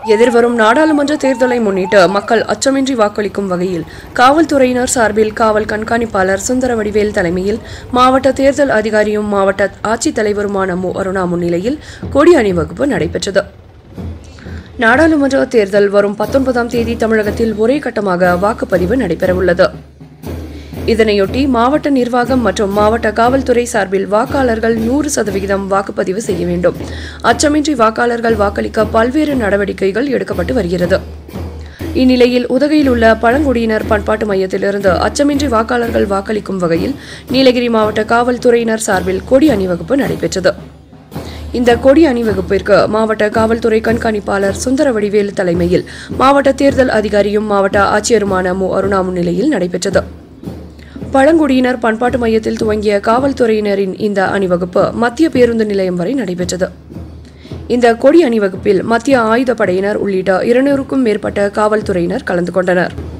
எதிர்வரும் நாடாளுமன்ற தேர்தலை முன்னிட்டு மக்கள் அச்சமின்றி வாக்களிக்கும் வகையில் காவல்துறையினர் சார்பில் காவல் கண்காணிப்பாளர் சுந்தர வடிவேல் தலைமையில் மாவட்ட தேர்தல் அதிகாரியும் மாவட்ட ஆட்சித்தலைவருமான மு அருணா முன்னிலையில் கொடி அணிவகுப்பு நடைபெற்றது நாடாளுமன்ற தேர்தல் வரும் பத்தொன்பதாம் தேதி தமிழகத்தில் ஒரே கட்டமாக வாக்குப்பதிவு நடைபெறவுள்ளது இதனையொட்டி மாவட்ட நிர்வாகம் மற்றும் மாவட்ட காவல்துறை சார்பில் வாக்காளர்கள் நூறு சதவிகிதம் வாக்குப்பதிவு செய்ய வேண்டும் அச்சமின்றி வாக்காளர்கள் வாக்களிக்க பல்வேறு நடவடிக்கைகள் எடுக்கப்பட்டு வருகிறது இந்நிலையில் உதகையில் உள்ள பழங்குடியினர் பண்பாட்டு மையத்திலிருந்து அச்சமின்றி வாக்காளர்கள் வாக்களிக்கும் வகையில் நீலகிரி மாவட்ட காவல்துறையினர் சார்பில் கொடி அணிவகுப்பு நடைபெற்றது இந்த கொடி அணிவகுப்பிற்கு மாவட்ட காவல்துறை கண்காணிப்பாளர் சுந்தர வடிவேலு தலைமையில் மாவட்ட தேர்தல் அதிகாரியும் மாவட்ட ஆட்சியருமான மு அருணா முன்னிலையில் நடைபெற்றது பழங்குடியினர் பண்பாட்டு மையத்தில் துவங்கிய காவல்துறையினரின் இந்த அணிவகுப்பு மத்திய பேருந்து நிலையம் வரை நடைபெற்றது இந்த கொடி அணிவகுப்பில் மத்திய ஆயுதப்படையினர் உள்ளிட்ட இருநூறுக்கும் மேற்பட்ட காவல்துறையினர் கலந்து கொண்டனர்